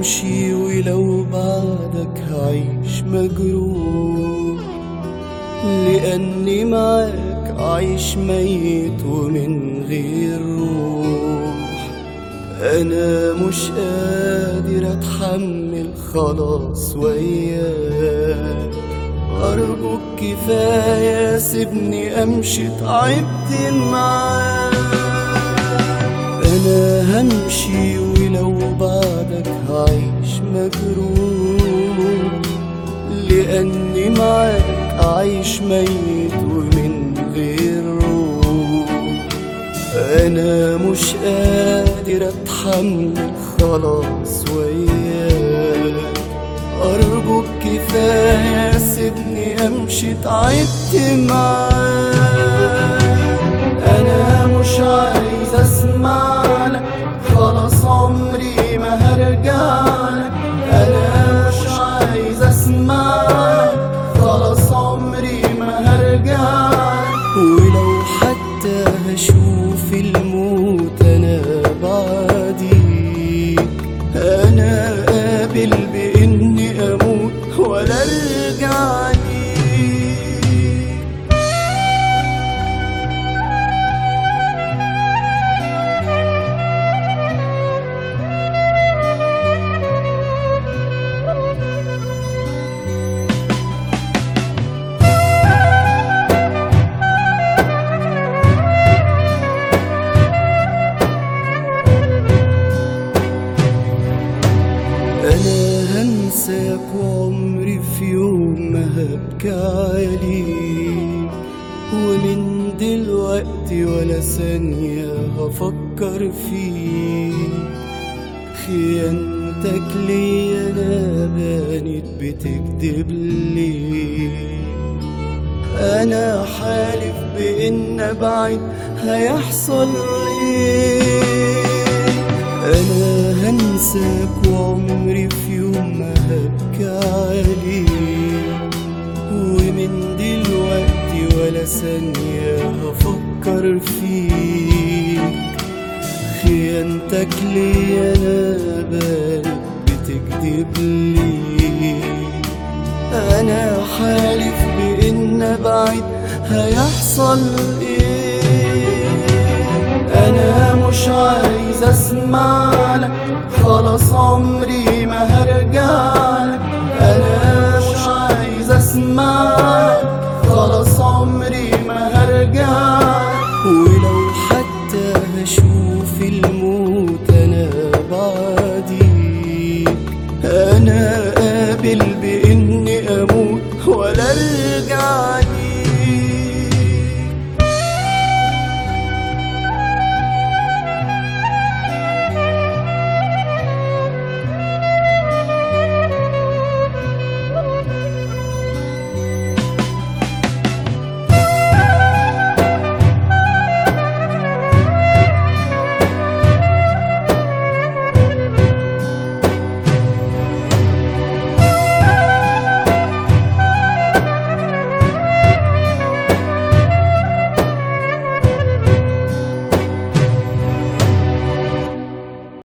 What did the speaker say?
همشي ولو بعدك هعيش مجروح لأني معاك عايش ميت ومن غير روح أنا مش قادر أتحمل خلاص وياك أرجوك كفاية سيبني أمشي تعبت معاك أنا همشي ولو بعدك هعيش مجروح لأني معاك عايش ميت ومن غير روح أنا مش قادر أتحمل خلاص وياك أرجوك كفاية سيبني أمشي تعبت معاك أنا مش عايز أسمع لك خلاص عمري ما هرجع لك أنا مش عايز أسمع لك خلاص عمري ما هرجع لك ولو حتى هشوف الموت أنا بعديك أنا قابل بإني أموت ولا أرجع ليك أنا هنساك وعمري في يوم ما هبكي عليك ومن دلوقتي ولا ثانية هفكر فيك خيانتك ليا أنا بانت بتكدب ليه أنا حالف بإن أبعد هيحصل إيه أنا هنساك وعمري في يوم ما هبكي عليك ومن دلوقتي ولا ثانية هفكر فيك خيانتك ليا أنا بانت بتكدب ليه أنا حالف بإن أبعد هيحصل إيه أنا مش عايز أسمع لك خلاص عمري ما هرجع لك أنا مش عايز أسمع لك خلاص عمري ما هرجع لك ولو حتى هشوف الموت أنا بعديك أنا قابل بإني